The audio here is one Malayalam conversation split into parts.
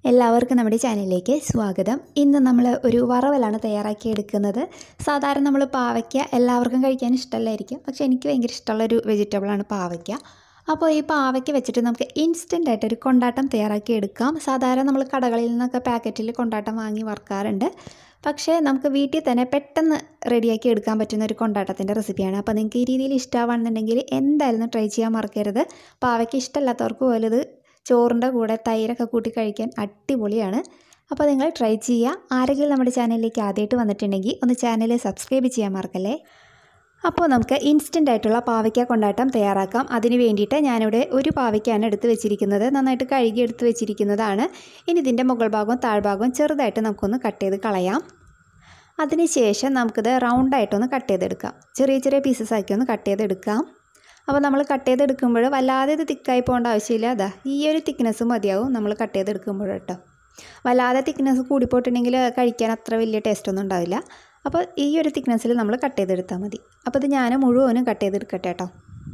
എല്ലാവർക്കും നമ്മുടെ ചാനലിലേക്ക് സ്വാഗതം ഇന്ന് നമ്മൾ ഒരു വറവലാണ് തയ്യാറാക്കി എടുക്കുന്നത് സാധാരണ നമ്മൾ പാവയ്ക്ക എല്ലാവർക്കും കഴിക്കാൻ ഇഷ്ടമല്ലായിരിക്കും പക്ഷേ എനിക്ക് ഭയങ്കര ഇഷ്ടമുള്ള ഒരു വെജിറ്റബിളാണ് പാവയ്ക്ക അപ്പോൾ ഈ പാവയ്ക്ക വെച്ചിട്ട് നമുക്ക് ഇൻസ്റ്റൻ്റ് ആയിട്ട് ഒരു കൊണ്ടാട്ടം തയ്യാറാക്കി എടുക്കാം സാധാരണ നമ്മൾ കടകളിൽ നിന്നൊക്കെ പാക്കറ്റിൽ കൊണ്ടാട്ടം വാങ്ങി വറുക്കാറുണ്ട് പക്ഷേ നമുക്ക് വീട്ടിൽ തന്നെ പെട്ടെന്ന് റെഡിയാക്കി എടുക്കാൻ പറ്റുന്ന ഒരു കൊണ്ടാട്ടത്തിൻ്റെ റെസിപ്പിയാണ് അപ്പോൾ നിങ്ങൾക്ക് ഈ രീതിയിൽ ഇഷ്ടമാണെന്നുണ്ടെങ്കിൽ എന്തായാലും ട്രൈ ചെയ്യാൻ മറക്കരുത് പാവയ്ക്ക് ഇഷ്ടമല്ലാത്തവർക്ക് പോലും ഇത് ചോറിൻ്റെ കൂടെ തൈരൊക്കെ കൂട്ടി കഴിക്കാൻ അടിപൊളിയാണ് അപ്പോൾ നിങ്ങൾ ട്രൈ ചെയ്യുക ആരെങ്കിലും നമ്മുടെ ചാനലിലേക്ക് ആദ്യമായിട്ട് വന്നിട്ടുണ്ടെങ്കിൽ ഒന്ന് ചാനൽ സബ്സ്ക്രൈബ് ചെയ്യാൻ മറക്കല്ലേ അപ്പോൾ നമുക്ക് ഇൻസ്റ്റൻ്റ് ആയിട്ടുള്ള പാവയ്ക്ക കൊണ്ടാട്ടം തയ്യാറാക്കാം അതിന് വേണ്ടിയിട്ട് ഞാനിവിടെ ഒരു പാവയ്ക്കാണ് എടുത്ത് വെച്ചിരിക്കുന്നത് നന്നായിട്ട് കഴുകി എടുത്ത് വെച്ചിരിക്കുന്നതാണ് ഇനി ഇതിൻ്റെ മുകൾ ഭാഗവും താഴ്ഭാഗവും ചെറുതായിട്ട് നമുക്കൊന്ന് കട്ട് ചെയ്ത് കളയാം അതിനുശേഷം നമുക്കിത് റൗണ്ടായിട്ടൊന്ന് കട്ട് ചെയ്തെടുക്കാം ചെറിയ ചെറിയ പീസസ് ആക്കി ഒന്ന് കട്ട് ചെയ്തെടുക്കാം അപ്പോൾ നമ്മൾ കട്ട് ചെയ്തെടുക്കുമ്പോൾ വല്ലാതെ ഇത് തിക്കായി പോകേണ്ട ആവശ്യമില്ല അതാ ഈ ഒരു തിക്നെസ് മതിയാവും നമ്മൾ കട്ട് ചെയ്തെടുക്കുമ്പോൾ കേട്ടോ വല്ലാതെ തിക്നെസ് കൂടിപ്പോയിട്ടുണ്ടെങ്കിൽ കഴിക്കാൻ അത്ര വലിയ ടേസ്റ്റ് ഒന്നും ഉണ്ടാവില്ല അപ്പോൾ ഈ ഒരു തിക്നെസ്സിൽ നമ്മൾ കട്ട് ചെയ്തെടുത്താൽ മതി അപ്പോൾ ഇത് ഞാൻ മുഴുവനും കട്ട് ചെയ്തെടുക്കട്ടെ കേട്ടോ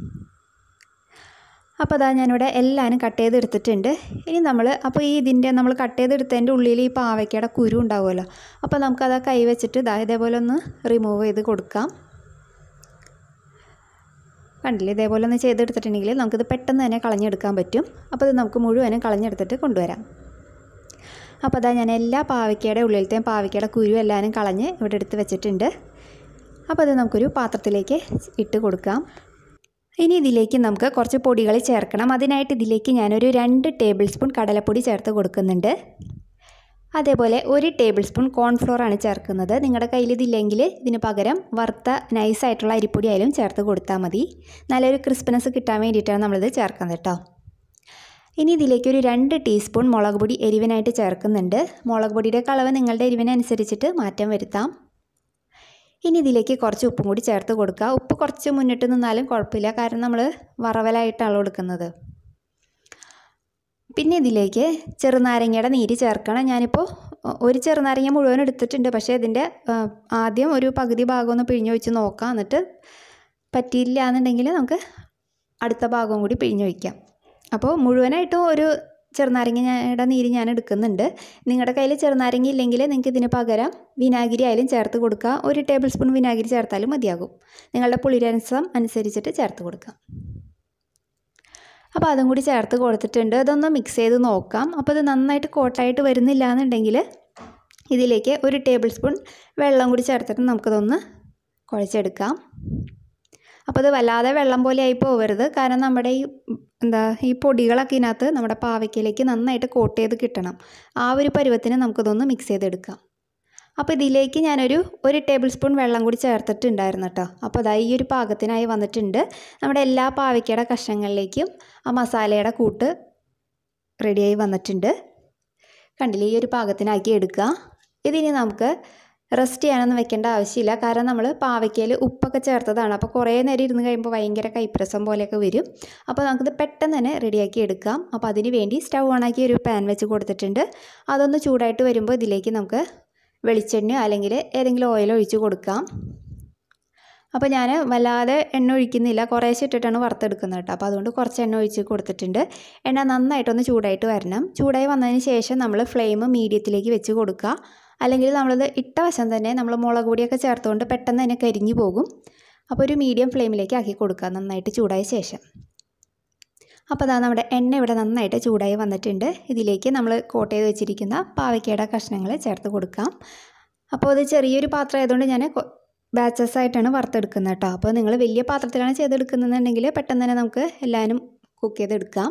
അപ്പോൾ അതാ ഞാനിവിടെ എല്ലാവരും കട്ട് ചെയ്തെടുത്തിട്ടുണ്ട് ഇനി നമ്മൾ അപ്പോൾ ഈ ഇതിൻ്റെ നമ്മൾ കട്ട് ചെയ്തെടുത്തതിൻ്റെ ഉള്ളിൽ ഈ പാവയ്ക്കയുടെ കുരു ഉണ്ടാവുമല്ലോ അപ്പോൾ നമുക്കത് കൈ വെച്ചിട്ട് ഇതാ ഇതേപോലെ ഒന്ന് റിമൂവ് ചെയ്ത് കൊടുക്കാം കണ്ടില്ലേ ഇതേപോലെ ഒന്ന് ചെയ്തെടുത്തിട്ടുണ്ടെങ്കിൽ നമുക്കിത് പെട്ടെന്ന് തന്നെ കളഞ്ഞെടുക്കാൻ പറ്റും അപ്പോൾ ഇത് നമുക്ക് മുഴുവനും കളഞ്ഞെടുത്തിട്ട് കൊണ്ടുവരാം അപ്പോൾ അതാ ഞാൻ എല്ലാ പാവയ്ക്കയുടെ ഉള്ളിലത്തെയും പാവയ്ക്കയുടെ കുരു എല്ലാവരും കളഞ്ഞ് ഇവിടെ എടുത്ത് വെച്ചിട്ടുണ്ട് അപ്പോൾ അത് നമുക്കൊരു പാത്രത്തിലേക്ക് ഇട്ട് കൊടുക്കാം ഇനി ഇതിലേക്ക് നമുക്ക് കുറച്ച് പൊടികൾ ചേർക്കണം അതിനായിട്ട് ഇതിലേക്ക് ഞാനൊരു രണ്ട് ടേബിൾ സ്പൂൺ കടലപ്പൊടി ചേർത്ത് കൊടുക്കുന്നുണ്ട് അതേപോലെ ഒരു ടേബിൾ സ്പൂൺ കോൺഫ്ലോർ ആണ് ചേർക്കുന്നത് നിങ്ങളുടെ കയ്യിൽ ഇതില്ലെങ്കിൽ ഇതിന് പകരം വറുത്ത നൈസായിട്ടുള്ള അരിപ്പൊടി ആയാലും ചേർത്ത് കൊടുത്താൽ മതി നല്ലൊരു ക്രിസ്പിനെസ് കിട്ടാൻ വേണ്ടിയിട്ടാണ് നമ്മളിത് ചേർക്കുന്നത് കേട്ടോ ഇനി ഇതിലേക്ക് ഒരു രണ്ട് ടീസ്പൂൺ മുളക് പൊടി എരിവിനായിട്ട് ചേർക്കുന്നുണ്ട് മുളക് പൊടിയുടെ കളവ് നിങ്ങളുടെ എരിവിനനുസരിച്ചിട്ട് മാറ്റം വരുത്താം ഇനി ഇതിലേക്ക് കുറച്ച് ഉപ്പും കൂടി ചേർത്ത് കൊടുക്കുക ഉപ്പ് കുറച്ച് മുന്നിട്ട് നിന്നാലും കുഴപ്പമില്ല കാരണം നമ്മൾ വറവലായിട്ടാണ് കൊടുക്കുന്നത് പിന്നെ ഇതിലേക്ക് ചെറുനാരങ്ങയുടെ നീര് ചേർക്കണം ഞാനിപ്പോൾ ഒരു ചെറുനാരങ്ങ മുഴുവൻ എടുത്തിട്ടുണ്ട് പക്ഷേ ഇതിൻ്റെ ആദ്യം ഒരു പകുതി ഭാഗം ഒന്ന് പിഴിഞ്ഞ് വെച്ച് നോക്കാം എന്നിട്ട് പറ്റിയില്ല എന്നുണ്ടെങ്കിൽ നമുക്ക് അടുത്ത ഭാഗവും കൂടി പിഴിഞ്ഞ് വയ്ക്കാം അപ്പോൾ മുഴുവനായിട്ടും ഒരു ചെറുനാരങ്ങയുടെ നീര് ഞാൻ എടുക്കുന്നുണ്ട് നിങ്ങളുടെ കയ്യിൽ ചെറുനാരങ്ങ ഇല്ലെങ്കിൽ നിങ്ങൾക്ക് ഇതിന് പകരം വിനാഗിരി ആയാലും ചേർത്ത് കൊടുക്കുക ഒരു ടേബിൾ സ്പൂൺ വിനാഗിരി ചേർത്താലും മതിയാകും നിങ്ങളുടെ പുളിരസം അനുസരിച്ചിട്ട് ചേർത്ത് കൊടുക്കാം അപ്പോൾ അതും കൂടി ചേർത്ത് കൊടുത്തിട്ടുണ്ട് അതൊന്ന് മിക്സ് ചെയ്ത് നോക്കാം അപ്പോൾ ഇത് നന്നായിട്ട് കോട്ടായിട്ട് വരുന്നില്ല എന്നുണ്ടെങ്കിൽ ഇതിലേക്ക് ഒരു ടേബിൾ സ്പൂൺ വെള്ളം കൂടി ചേർത്തിട്ട് നമുക്കതൊന്ന് കുഴച്ചെടുക്കാം അപ്പോൾ അത് വല്ലാതെ വെള്ളം പോലെ ആയി പോകരുത് കാരണം നമ്മുടെ ഈ എന്താ ഈ പൊടികളൊക്കെ ഇതിനകത്ത് നമ്മുടെ പാവയ്ക്കയിലേക്ക് നന്നായിട്ട് കോട്ട് ചെയ്ത് കിട്ടണം ആ ഒരു പരുവത്തിന് നമുക്കതൊന്ന് മിക്സ് ചെയ്തെടുക്കാം അപ്പോൾ ഇതിലേക്ക് ഞാനൊരു ഒരു ടേബിൾ സ്പൂൺ വെള്ളം കൂടി ചേർത്തിട്ടുണ്ടായിരുന്നു കേട്ടോ അപ്പോൾ അതാ ഈ ഒരു പാകത്തിനായി വന്നിട്ടുണ്ട് നമ്മുടെ എല്ലാ പാവയ്ക്കയുടെ കഷ്ണങ്ങളിലേക്കും ആ മസാലയുടെ കൂട്ട് റെഡിയായി വന്നിട്ടുണ്ട് കണ്ടില്ലേ ഈ ഒരു പാകത്തിനാക്കി എടുക്കുക ഇതിനി നമുക്ക് റെസ്റ്റ് ചെയ്യാനൊന്നും വെക്കേണ്ട ആവശ്യമില്ല കാരണം നമ്മൾ പാവയ്ക്കയിൽ ഉപ്പൊക്കെ ചേർത്തതാണ് അപ്പോൾ കുറേ നേരം ഇരുന്ന് കഴിയുമ്പോൾ ഭയങ്കര കൈപ്രസം പോലെയൊക്കെ വരും അപ്പോൾ നമുക്കിത് പെട്ടെന്ന് തന്നെ റെഡിയാക്കി എടുക്കാം അപ്പോൾ അതിന് വേണ്ടി സ്റ്റൗ ഓണാക്കി ഒരു പാൻ വെച്ച് കൊടുത്തിട്ടുണ്ട് അതൊന്ന് ചൂടായിട്ട് വരുമ്പോൾ ഇതിലേക്ക് നമുക്ക് വെളിച്ചെണ്ണ അല്ലെങ്കിൽ ഏതെങ്കിലും ഓയിൽ ഒഴിച്ച് കൊടുക്കാം അപ്പോൾ ഞാൻ വല്ലാതെ എണ്ണ ഒഴിക്കുന്നില്ല കുറേശ്ശെ ഇട്ടിട്ടാണ് വറുത്തെടുക്കുന്നത് കേട്ടോ അപ്പോൾ അതുകൊണ്ട് കുറച്ച് എണ്ണ ഒഴിച്ച് കൊടുത്തിട്ടുണ്ട് എണ്ണ നന്നായിട്ടൊന്ന് ചൂടായിട്ട് വരണം ചൂടായി വന്നതിന് ശേഷം നമ്മൾ ഫ്ലെയിം മീഡിയത്തിലേക്ക് വെച്ച് കൊടുക്കുക അല്ലെങ്കിൽ നമ്മളത് ഇട്ട വശം തന്നെ നമ്മൾ മുളക് പൊടിയൊക്കെ ചേർത്തുകൊണ്ട് പെട്ടെന്ന് തന്നെ കരിഞ്ഞു പോകും അപ്പോൾ ഒരു മീഡിയം ഫ്ലെയിമിലേക്ക് ആക്കി കൊടുക്കുക നന്നായിട്ട് ചൂടായ ശേഷം അപ്പോൾ അതാ നമ്മുടെ എണ്ണ ഇവിടെ നന്നായിട്ട് ചൂടായി വന്നിട്ടുണ്ട് ഇതിലേക്ക് നമ്മൾ കോട്ട് ചെയ്ത് വെച്ചിരിക്കുന്ന പാവയ്ക്കയുടെ കഷ്ണങ്ങൾ ചേർത്ത് കൊടുക്കാം അപ്പോൾ അത് ചെറിയൊരു പാത്രം ആയതുകൊണ്ട് ഞാൻ ബാച്ചസ് ആയിട്ടാണ് വറുത്തെടുക്കുന്നത് കേട്ടോ അപ്പോൾ നിങ്ങൾ വലിയ പാത്രത്തിലാണ് ചെയ്തെടുക്കുന്നതെന്നുണ്ടെങ്കിൽ പെട്ടെന്ന് തന്നെ നമുക്ക് എല്ലാവരും കുക്ക് ചെയ്തെടുക്കാം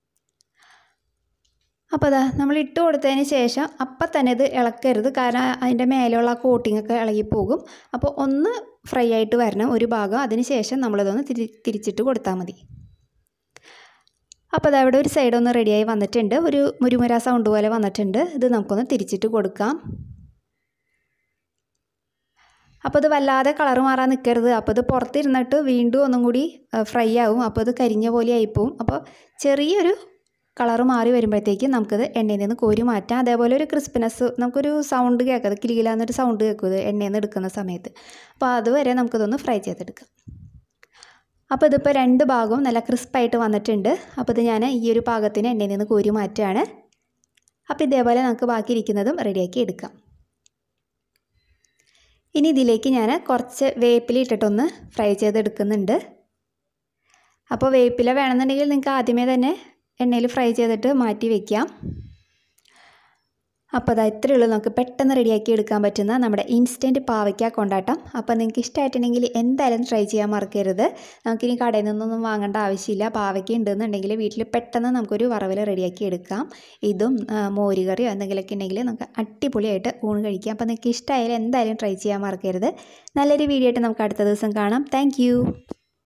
അപ്പോൾ അതാ നമ്മൾ ഇട്ട് കൊടുത്തതിന് ശേഷം അപ്പം തന്നെ ഇത് ഇളക്കരുത് കാരണം അതിൻ്റെ മേലെയുള്ള കോട്ടിംഗ് ഒക്കെ ഇളകിപ്പോകും അപ്പോൾ ഒന്ന് ഫ്രൈ ആയിട്ട് വരണം ഒരു ഭാഗം അതിന് ശേഷം നമ്മളിതൊന്ന് തിരി തിരിച്ചിട്ട് കൊടുത്താൽ മതി അപ്പോൾ അതവിടെ ഒരു സൈഡ് ഒന്ന് റെഡിയായി വന്നിട്ടുണ്ട് ഒരു മുരുമുര സൗണ്ട് പോലെ വന്നിട്ടുണ്ട് ഇത് നമുക്കൊന്ന് തിരിച്ചിട്ട് കൊടുക്കാം അപ്പോൾ ഇത് വല്ലാതെ കളർ മാറാൻ നിൽക്കരുത് അപ്പോൾ ഇത് പുറത്തിരുന്നിട്ട് വീണ്ടും ഒന്നും കൂടി ഫ്രൈ ആവും അപ്പോൾ ഇത് കരിഞ്ഞ പോലെ ആയിപ്പോവും അപ്പോൾ ചെറിയൊരു കളർ മാറി വരുമ്പോഴത്തേക്ക് നമുക്കത് എണ്ണയിൽ നിന്ന് കോരി മാറ്റാം അതേപോലെ ഒരു ക്രിസ്പിനെസ് നമുക്കൊരു സൗണ്ട് കേൾക്കാം കിലികിലാന്നൊരു സൗണ്ട് കേൾക്കും ഇത് എണ്ണയിൽ നിന്ന് എടുക്കുന്ന സമയത്ത് അപ്പോൾ അതുവരെ നമുക്കിതൊന്ന് ഫ്രൈ ചെയ്തെടുക്കാം അപ്പോൾ ഇതിപ്പോൾ രണ്ട് ഭാഗവും നല്ല ക്രിസ്പായിട്ട് വന്നിട്ടുണ്ട് അപ്പോൾ ഇത് ഞാൻ ഈ ഒരു പാകത്തിന് എണ്ണയിൽ നിന്ന് കോരി മാറ്റുകയാണ് അപ്പോൾ ഇതേപോലെ നമുക്ക് ബാക്കി ഇരിക്കുന്നതും റെഡിയാക്കി എടുക്കാം ഇനി ഇതിലേക്ക് ഞാൻ കുറച്ച് വേപ്പില ഇട്ടിട്ടൊന്ന് ഫ്രൈ ചെയ്തെടുക്കുന്നുണ്ട് അപ്പോൾ വേപ്പില വേണമെന്നുണ്ടെങ്കിൽ നിങ്ങൾക്ക് ആദ്യമേ തന്നെ എണ്ണയിൽ ഫ്രൈ ചെയ്തിട്ട് മാറ്റി വയ്ക്കാം അപ്പോൾ അത് ഇത്രയേ ഉള്ളൂ നമുക്ക് പെട്ടെന്ന് റെഡിയാക്കി എടുക്കാൻ പറ്റുന്ന നമ്മുടെ ഇൻസ്റ്റൻറ്റ് പാവയ്ക്ക കൊണ്ടാട്ടം അപ്പോൾ നിങ്ങൾക്ക് ഇഷ്ടമായിട്ടുണ്ടെങ്കിൽ എന്തായാലും ട്രൈ ചെയ്യാൻ മറക്കരുത് നമുക്കിനി കടയിൽ നിന്നൊന്നും വാങ്ങേണ്ട ആവശ്യമില്ല പാവയ്ക്ക ഉണ്ടെന്നുണ്ടെങ്കിൽ വീട്ടിൽ പെട്ടെന്ന് നമുക്കൊരു വറവിൽ റെഡിയാക്കി എടുക്കാം ഇതും മോരുകറിയോ എന്തെങ്കിലുമൊക്കെ ഉണ്ടെങ്കിൽ നമുക്ക് അടിപൊളിയായിട്ട് ഊണ് കഴിക്കാം അപ്പോൾ നിങ്ങൾക്ക് ഇഷ്ടമായാലും എന്തായാലും ട്രൈ ചെയ്യാൻ മറക്കരുത് നല്ലൊരു വീഡിയോ ആയിട്ട് നമുക്ക് അടുത്ത ദിവസം കാണാം താങ്ക്